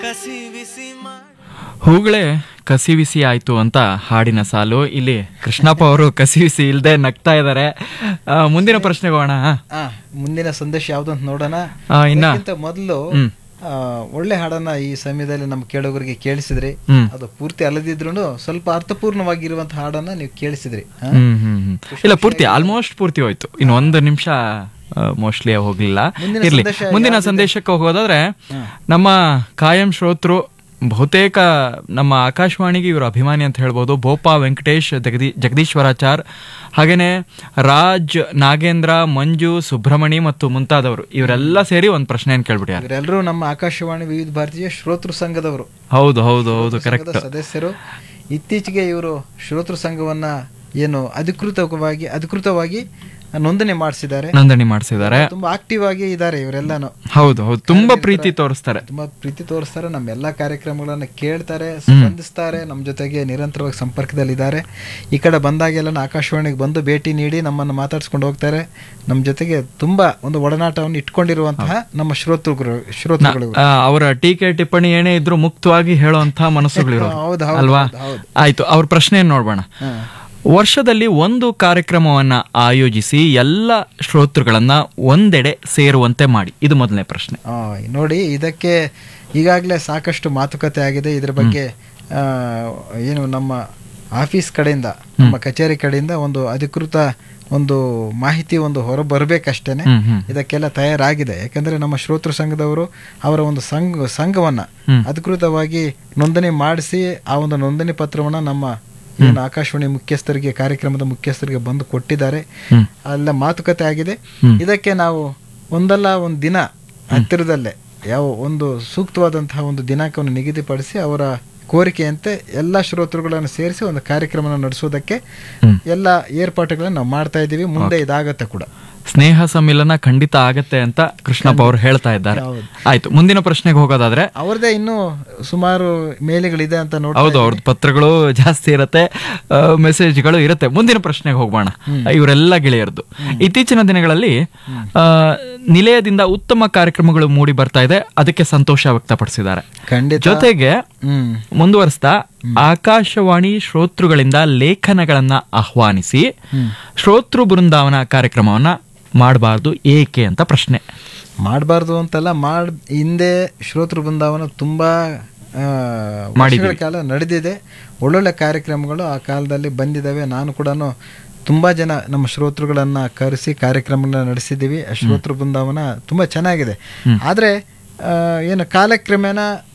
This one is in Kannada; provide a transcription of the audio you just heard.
ಕಸಿ ಬಿಸಿ ಮಾಡಿ ಹೂಗಳೇ ಕಸಿವಿಸಿ ಆಯ್ತು ಅಂತ ಹಾಡಿನ ಸಾಲು ಇಲ್ಲಿ ಕೃಷ್ಣಪ್ಪ ಅವರು ಕಸಿವಿಸಿ ಇಲ್ದೆ ನಗ್ತಾ ಇದ್ದಾರೆ ಆ, ಮುಂದಿನ ಪ್ರಶ್ನೆಗೆ ಹೋಗೋಣ ಆ ಮುಂದಿನ ಸಂದೇಶ ಯಾವ್ದು ಅಂತ ನೋಡೋಣ ಆ, ಇನ್ನ ಅದಕ್ಕಿಂತ ಮೊದಲು ಹ್ಮ್. ಆ, ಒಳ್ಳೆ ಹಾಡನ್ನ ಈ ಸಮಯದಲ್ಲಿ ನಮ್ಮ ಕೇಳೋಗರಿಗೆ ಕೇಳಿಸಿದ್ರಿ ಹ್ಮ್. ಅದು ಪೂರ್ತಿ ಅಲ್ಲದಿದ್ರು ಸ್ವಲ್ಪ ಅರ್ಥಪೂರ್ಣವಾಗಿರುವಂತ ಹಾಡನ್ನ ನೀವು ಕೇಳಿಸಿದ್ರಿ ಆ? ಹ್ಮ್ ಹ್ಮ್ ಹ್ಮ್. ಇಲ್ಲ ಪೂರ್ತಿ ಆಲ್ಮೋಸ್ಟ್ ಪೂರ್ತಿ ಹೋಯ್ತು ಇನ್ನು ಒಂದು ನಿಮಿಷ ಮೋಸ್ಟ್ಲಿ ಹೋಗ್ಲಿಲ್ಲ ಮುಂದಿನ ಇರ್ಲಿ ಸಂದೇಶ ಮುಂದಿನ ಯಾವ್ದಿದೆ? ಸಂದೇಶಕ್ಕೆ ಹೋಗೋದಾದ್ರೆ ನಮ್ಮ ಕಾಯಂ ಶ್ರೋತೃ ಬಹುತೇಕ ನಮ್ಮ ಆಕಾಶವಾಣಿಗೆ ಇವರು ಅಭಿಮಾನಿ ಅಂತ ಹೇಳ್ಬೋದು ಬೋಪಾ ವೆಂಕಟೇಶ್ ಜಗದಿ ಜಗದೀಶ್ವರಾಚಾರ್ ಹಾಗೇನೆ ರಾಜ್ ನಾಗೇಂದ್ರ ಮಂಜು ಸುಬ್ರಹ್ಮಣಿ ಮತ್ತು ಮುಂತಾದವರು ಇವರೆಲ್ಲ ಸೇರಿ ಒಂದು ಪ್ರಶ್ನೆಯನ್ನು ಕೇಳ್ಬಿಟ್ಟಾರೆ ಇವರೆಲ್ಲರೂ ನಮ್ಮ ಆಕಾಶವಾಣಿ ವಿವಿಧ ಭಾರತೀಯ ಶ್ರೋತೃ ಸಂಘದವರು ಹೌದು ಹೌದು ಹೌದು ಕರೆಕ್ಟ್ ಸಂಘದ ಸದಸ್ಯರು ಇತ್ತೀಚೆಗೆ ಇವರು ಶ್ರೋತೃ ಸಂಘವನ್ನ ಏನು ಅಧಿಕೃತವಾಗಿ ಅಧಿಕೃತವಾಗಿ ನೋಂದಣಿ ಮಾಡಿಸಿದ್ದಾರೆ ನೋಂದಣಿ ಮಾಡಿಸಿದ್ದಾರೆ ತುಂಬಾ ಆಕ್ಟಿವ್ ಆಗಿ ಇದ್ದಾರೆ ಇವರೆಲ್ಲಾನು ಹೌದು ಹೌದು ತುಂಬಾ ಪ್ರೀತಿ ತೋರಿಸ್ತಾರೆ ತುಂಬಾ ಪ್ರೀತಿ ತೋರಿಸ್ತಾರೆ ನಮ್ಮ ಎಲ್ಲಾ ಕಾರ್ಯಕ್ರಮಗಳನ್ನ ಕೇಳ್ತಾರೆ ಸ್ಪಂದಿಸ್ತಾರೆ ನಮ್ಮ ಜೊತೆಗೆ ನಿರಂತರವಾಗಿ ಸಂಪರ್ಕದಲ್ಲಿದ್ದಾರೆ ಈ ಕಡೆ ಬಂದಾಗೆಲ್ಲ ಆಕಾಶವಾಣಿಗೆ ಬಂದು ಭೇಟಿ ನೀಡಿ ನಮ್ಮನ್ನು ಮಾತಾಡ್ಸ್ಕೊಂಡು ಹೋಗ್ತಾರೆ ನಮ್ಮ ಜೊತೆಗೆ ತುಂಬಾ ಒಂದು ಒಡನಾಟವನ್ನು ಇಟ್ಕೊಂಡಿರುವಂತಹ ನಮ್ಮ ಶ್ರೋತೃಗಳು ಶ್ರೋತೃಗಳು ಆ, ಅವರ ಟೀಕೆ ಟಿಪ್ಪಣಿ ಏನೇ ಇದ್ರು ಮುಕ್ತವಾಗಿ ಹೇಳುವಂತಹ ಮನಸ್ಸುಗಳಿರೋ ಹೌದು, ಹೌದು, ಅಲ್ವಾ ಹೌದು, ಹೌದು. ಆಯ್ತು ಅವ್ರ ಪ್ರಶ್ನೆ ನೋಡ್ಬೋಣ ಹಾ. ವರ್ಷದಲ್ಲಿ ಒಂದು ಕಾರ್ಯಕ್ರಮವನ್ನ ಆಯೋಜಿಸಿ ಎಲ್ಲ ಶ್ರೋತೃಗಳನ್ನ ಒಂದೆಡೆ ಸೇರುವಂತೆ ಮಾಡಿ ಇದು ಮೊದಲನೇ ಪ್ರಶ್ನೆ ಆ, ನೋಡಿ ಇದಕ್ಕೆ ಈಗಾಗಲೇ ಸಾಕಷ್ಟು ಮಾತುಕತೆ ಆಗಿದೆ ಇದ್ರ ಬಗ್ಗೆ ಆ, ಏನು ನಮ್ಮ ಆಫೀಸ್ ಕಡೆಯಿಂದ ನಮ್ಮ ಕಚೇರಿ ಕಡೆಯಿಂದ ಒಂದು ಅಧಿಕೃತ ಒಂದು ಮಾಹಿತಿ ಒಂದು ಹೊರ ಬರಬೇಕಷ್ಟೇನೆ ಹ್ಮ್ ಹ್ಮ್ ಇದಕ್ಕೆಲ್ಲ ತಯಾರಾಗಿದೆ ಯಾಕಂದ್ರೆ ನಮ್ಮ ಶ್ರೋತೃ ಸಂಘದವರು ಅವರ ಒಂದು ಸಂಘ ಸಂಘವನ್ನ ಹ್ಮ್. ಅಧಿಕೃತವಾಗಿ ನೋಂದಣಿ ಮಾಡಿಸಿ ಆ ಒಂದು ನೋಂದಣಿ ಪತ್ರವನ್ನ ನಮ್ಮ ಏನು ಆಕಾಶವಾಣಿ ಮುಖ್ಯಸ್ಥರಿಗೆ ಕಾರ್ಯಕ್ರಮದ ಮುಖ್ಯಸ್ಥರಿಗೆ ಬಂದು ಕೊಟ್ಟಿದ್ದಾರೆ ಹ್ಮ್ ಅಲ್ಲ ಮಾತುಕತೆ ಆಗಿದೆ ಹ್ಮ್. ಇದಕ್ಕೆ ನಾವು ಒಂದಲ್ಲ ಒಂದು ದಿನ ಹತ್ತಿರದಲ್ಲೇ ಯಾವ ಒಂದು ಸೂಕ್ತವಾದಂತಹ ಒಂದು ದಿನಾಂಕವನ್ನು ನಿಗದಿಪಡಿಸಿ ಅವರ ಕೋರಿಕೆಯಂತೆ ಎಲ್ಲ ಶ್ರೋತೃಗಳನ್ನು ಸೇರಿಸಿ ಒಂದು ಕಾರ್ಯಕ್ರಮ ನಡೆಸೋದಕ್ಕೆ ಹ್ಮ್. ಎಲ್ಲ ಏರ್ಪಾಟುಗಳನ್ನು ನಾವು ಮಾಡ್ತಾ ಇದ್ದೀವಿ ಮುಂದೆ ಇದಾಗತ್ತೆ ಕೂಡ ಸ್ನೇಹ ಸಮ್ಮಿಲನ ಖಂಡಿತ ಆಗತ್ತೆ ಅಂತ ಕೃಷ್ಣಪ್ಪ ಅವರು ಹೇಳ್ತಾ ಇದ್ದಾರೆ ಹೌದು. ಆಯ್ತು ಮುಂದಿನ ಪ್ರಶ್ನೆಗೆ ಹೋಗೋದಾದ್ರೆ ಅವ್ರದೇ ಇನ್ನೂ ಸುಮಾರು ಮೇಲೆಗಳಿದೆ ಅಂತ ನೋಡಿ ಹೌದು ಅವ್ರದ್ದು ಪತ್ರಗಳು ಜಾಸ್ತಿ ಇರತ್ತೆ ಆ, ಮೆಸೇಜ್ಗಳು ಇರುತ್ತೆ ಮುಂದಿನ ಪ್ರಶ್ನೆಗೆ ಹೋಗೋಣ ಇವರೆಲ್ಲ ಗೆಳೆಯರದು ಇತ್ತೀಚಿನ ದಿನಗಳಲ್ಲಿ ಆ, ನಿಲಯದಿಂದ ಉತ್ತಮ ಕಾರ್ಯಕ್ರಮಗಳು ಮೂಡಿ ಬರ್ತಾ ಇದೆ ಅದಕ್ಕೆ ಸಂತೋಷ ವ್ಯಕ್ತಪಡಿಸಿದ್ದಾರೆ ಖಂಡಿತ ಜೊತೆಗೆ ಹ್ಮ್ ಮುಂದುವರಿಸ್ತಾ ಆಕಾಶವಾಣಿ ಶ್ರೋತೃಗಳಿಂದ ಲೇಖನಗಳನ್ನ ಆಹ್ವಾನಿಸಿ ಶ್ರೋತೃ ಬೃಂದಾವನ ಕಾರ್ಯಕ್ರಮವನ್ನ ಮಾಡಬಾರ್ದು ಏಕೆ ಅಂತ ಪ್ರಶ್ನೆ ಮಾಡಬಾರ್ದು ಅಂತಲ್ಲ ಮಾಡ್ ಹಿಂದೆ ಶ್ರೋತೃ ಬೃಂದಾವನ ತುಂಬಾ ಆ, ವರ್ಷಗಳ ಕಾಲ ನಡೆದಿದೆ ಒಳ್ಳೊಳ್ಳೆ ಕಾರ್ಯಕ್ರಮಗಳು ಆ ಕಾಲದಲ್ಲಿ ಬಂದಿದ್ದಾವೆ ನಾನು ಕೂಡ ತುಂಬಾ ಜನ ನಮ್ಮ ಶ್ರೋತೃಗಳನ್ನ ಕರೆಸಿ ಕಾರ್ಯಕ್ರಮಗಳನ್ನ ನಡೆಸಿದ್ದೀವಿ ಆ ಶ್ರೋತೃ ಬೃಂದಾವನ ತುಂಬಾ ಚೆನ್ನಾಗಿದೆ ಆದ್ರೆ ಆ, ಏನು ಕಾಲಕ್ರಮೇಣ